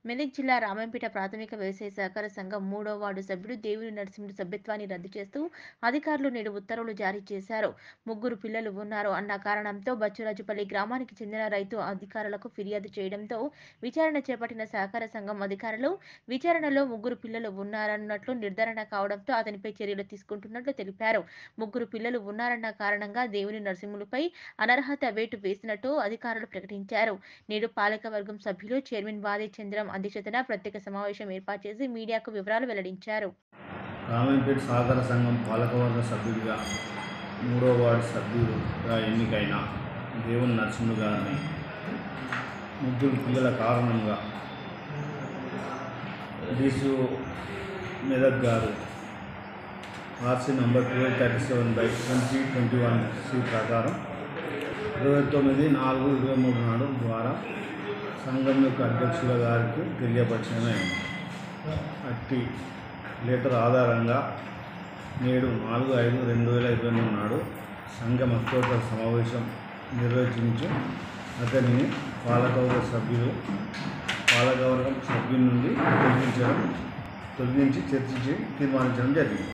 మెదక్ జిల్లా రామంపేట ప్రాథమిక వ్యవసాయ సహకార సంఘం మూడో వార్డు సభ్యుడు దేవుని నరసింహుడు సభ్యత్వాన్ని రద్దు చేస్తూ అధికారులు నేడు ఉత్తర్వులు జారీ చేశారు ముగ్గురు పిల్లలు ఉన్నారు అన్న కారణంతో బచ్చురాజుపల్లి గ్రామానికి చెందిన రైతు అధికారులకు ఫిర్యాదు చేయడంతో విచారణ చేపట్టిన సహకార సంఘం అధికారులు విచారణలో ముగ్గురు పిల్లలు ఉన్నారన్నట్లు నిర్ధారణ కావడంతో అతనిపై చర్యలు తీసుకుంటున్నట్లు తెలిపారు ముగ్గురు పిల్లలు ఉన్నారన్న కారణంగా దేవుని నరసింహులపై అనర్హత వేటు వేసినట్టు అధికారులు ప్రకటించారు నేడు పాలకవర్గం సభ్యులు చైర్మన్ వాదే చంద్రం అధ్యక్షతన ప్రత్యేక సమావేశం ఏర్పాటు చేసి మీడియాకు వివరాలు వెల్లడించారు రామంపేట సహకార సంఘం పాలకవర్గ సభ్యుడిగా మూడో వార్డు సభ్యుడిగా ఎన్నికైన దేవుని నరసింహుడు గారిని ముగ్గురు పిల్లల కారణంగా డీసీ మెదక్ గారు RC number twelve thirty seven by twenty twenty one C ప్రకారం ఇరవై తొమ్మిది నాలుగు ఇరవై మూడు నాడు ద్వారా సంఘం యొక్క అధ్యక్షుల గారికి తెలియపరిచిన అట్టి లెటర్ ఆధారంగా నేడు నాలుగు ఐదు రెండు వేల ఇరవై మూడు నాడు సంఘం అత్యవసర సమావేశం నిర్వహించి అతనిని పాలకవర్గ సభ్యులు పాలకవర్గం సభ్యుల నుండి తొలగించడం తొలగించి చర్చించి తీర్మానించడం జరిగింది